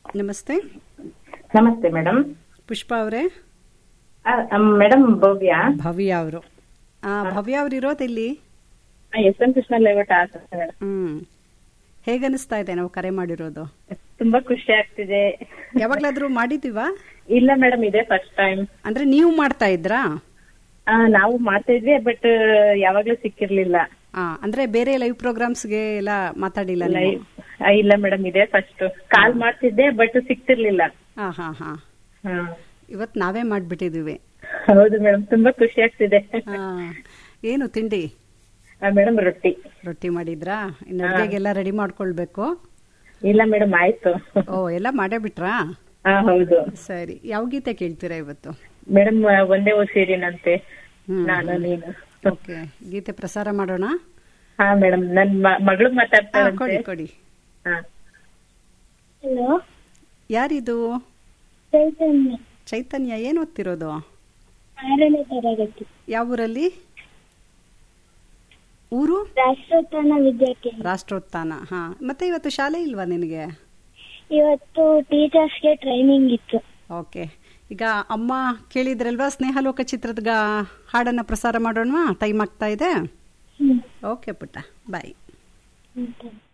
ನಮಸ್ತೆ ನಮಸ್ತೆ ಮೇಡಮ್ ಪುಷ್ಪ ಅವರೇ ಮೇಡಮ್ ಭವ್ಯ ಭವ್ಯ ಅವರು ಭವ್ಯ ಅವ್ರು ಇರೋದೆಲ್ಲಿ ಎಸ್ ಎಂ ಕೃಷ್ಣ ಲೇಔಟ್ ಆಸಕ್ತಿ ಮೇಡಮ್ ಹ್ಮ್ ಹೇಗನಿಸ್ತಾ ಇದೆ ನಾವು ಕರೆ ಮಾಡಿರೋದು ತುಂಬಾ ಖುಷಿ ಆಗ್ತಿದೆ ಯಾವಾಗ್ಲಾದ್ರೂ ಮಾಡಿದೀವಾ ಇಲ್ಲ ಮೇಡಮ್ ಇದೇ ಫಸ್ಟ್ ಟೈಮ್ ಅಂದ್ರೆ ನೀವು ಮಾಡ್ತಾ ಇದ್ರಾ ನಾವು ಮಾಡ್ತಾ ಇದ್ವಿ ಬಟ್ ಯಾವಾಗ್ಲೂ ಸಿಕ್ಕಿರ್ಲಿಲ್ಲ ಆ, ಅಂದ್ರೆ ಬೇರೆ ಲೈವ್ ಪ್ರೋಗ್ರಾಮ್ಸ್ಗೆ ಎಲ್ಲ ಮಾತಾಡಿಲ್ಲ ನೀವು? ಲೈವ್ ಇಲ್ಲ ಮೇಡಮ್ ಇದೇ ಫಸ್ಟ್ ಕಾಲ್ ಮಾಡ್ತಿದ್ದೆ ಬಟ್ ಸಿಕ್ತಿರ್ಲಿಲ್ಲ ಹಾ ಹಾ ಹಾ ಹಾ. ಇವತ್ ನಾವೇ ಮಾಡ್ಬಿಟ್ಟಿದೀವಿ ಹೌದು ಮೇಡಮ್ ತುಂಬಾ ಖುಷಿ ಆಗ್ತಿದೆ ಆ, ಏನು ತಿಂಡಿ ಮೇಡಮ್ ರೊಟ್ಟಿ ರೊಟ್ಟಿ ಮಾಡಿದ್ರಾ ಇನ್ನು ಅಡ್ಗೆಗೆಲ್ಲ ರೆಡಿ ಮಾಡ್ಕೊಳ್ಬೇಕು ಇಲ್ಲ ಮೇಡಮ್ ಆಯ್ತು ಓ ಎಲ್ಲ ಮಾಡೇ ಬಿಟ್ರಾ ಹಾ ಹೌದು ಸರಿ ಯಾವ ಗೀತೆ ಕೇಳ್ತೀರಾ ಇವತ್ತು ಮೇಡಮ್ ಒಂದೇ ಓ ಸೇರಿನಂತೆ ಹ್ಮ್. ನಾನು ನೀನು ಓಕೆ ಗೀತೆ ಪ್ರಸಾರ ಮಾಡೋಣ ಹಾ ಮೇಡಮ್ ನನ್ ಮ- ಮಗಳು ಆ, ಮಾತಾಡ್ತಾರಂತೆ ಕೊಡಿ ಕೊಡಿ ಹಾ ಹಲೋ ಯಾರಿದು ಚೈತನ್ಯ ಚೈತನ್ಯ ಏನು ಓದ್ತಿರೋದು ಆರನೇ ತರಗತಿ ಯಾವ ಊರಲ್ಲಿ ಊರು ರಾಷ್ಟ್ರೋತ್ಥಾನ ವಿದ್ಯಾಕೇಂದ್ರ ರಾಷ್ಟ್ರೋತ್ಥಾನ ಹಾ ಮತ್ತೆ ಇವತ್ತು ಶಾಲೆ ಇಲ್ವಾ ನಿನಗೆ ಇವತ್ತು ಟೀಚರ್ಸ್ಗೆ ಟ್ರೈನಿಂಗ್ ಇತ್ತು ಓಕೆ ಈಗ ಅಮ್ಮ ಕೇಳಿದ್ರಲ್ವಾ ಸ್ನೇಹಲೋಕ ಚಿತ್ರದ ಗಾ- ಹಾಡನ್ನ ಪ್ರಸಾರ ಮಾಡೋಣ ಟೈಮ್ ಆಗ್ತಾ ಇದೆ ಹ್ಮ್ ಓಕೆ ಪುಟ್ಟ ಬಾಯ್ ಹ್ಮ್